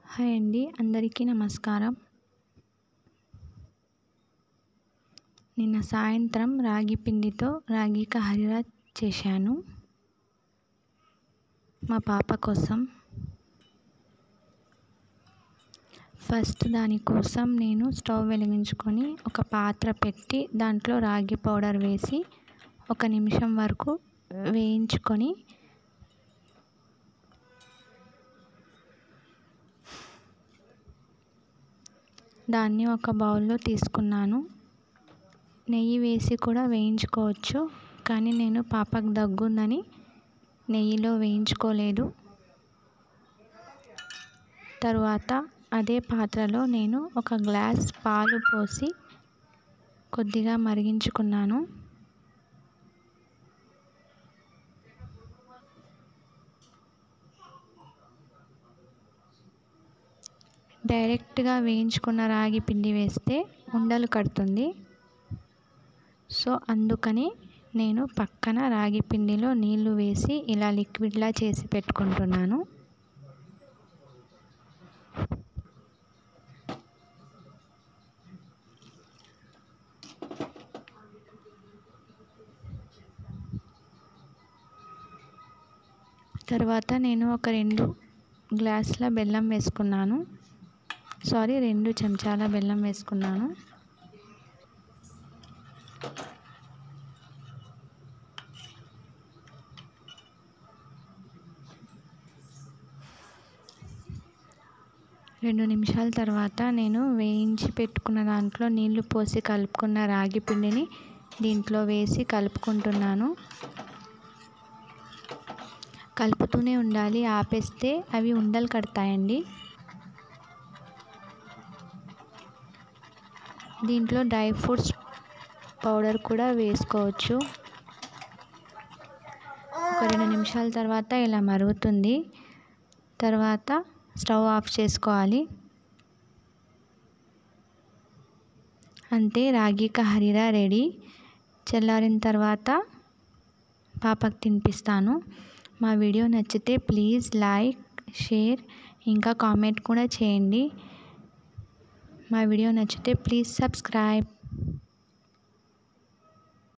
hi అండి అందరికీ నమస్కారం నిన్న సాయంత్రం రాగి పిండితో రాగి కహరిరా చేశాను మా పాప కోసం ఫస్ట్ దానికోసం నేను స్టవ్ వెలిగించుకొని ఒక పాత్ర పెట్టి దాంట్లో రాగి పౌడర్ వేసి ఒక నిమిషం వరకు వేయించుకొని దాన్ని ఒక బౌల్లో తీసుకున్నాను నెయ్యి వేసి కూడా వేయించుకోవచ్చు కానీ నేను పాపకు దగ్గుందని నెయ్యిలో వేయించుకోలేదు తరువాత అదే పాత్రలో నేను ఒక గ్లాస్ పాలు పోసి కొద్దిగా మరిగించుకున్నాను డైరెక్ట్గా వేయించుకున్న రాగి పిండి వేస్తే ఉండలు కడుతుంది సో అందుకని నేను పక్కన రాగి పిండిలో నీళ్లు వేసి ఇలా లిక్విడ్లా చేసి పెట్టుకుంటున్నాను తర్వాత నేను ఒక రెండు గ్లాసుల బెల్లం వేసుకున్నాను సారీ రెండు చెంచాల బెల్లం వేసుకున్నాను రెండు నిమిషాల తర్వాత నేను వేయించి పెట్టుకున్న దాంట్లో నీళ్లు పోసి కలుపుకున్న రాగి పిండిని దీంట్లో వేసి కలుపుకుంటున్నాను కలుపుతూనే ఉండాలి ఆపేస్తే అవి ఉండలు కడతాయండి దీంట్లో డ్రై ఫ్రూట్స్ పౌడర్ కూడా వేసుకోవచ్చు ఒక రెండు నిమిషాల తర్వాత ఇలా మరుగుతుంది తర్వాత స్టవ్ ఆఫ్ చేసుకోవాలి అంతే రాగి కహరీరా రెడీ చల్లారిన తర్వాత పాపకు తినిపిస్తాను మా వీడియో నచ్చితే ప్లీజ్ లైక్ షేర్ ఇంకా కామెంట్ కూడా చేయండి మా వీడియో నచ్చితే ప్లీజ్ సబ్స్క్రైబ్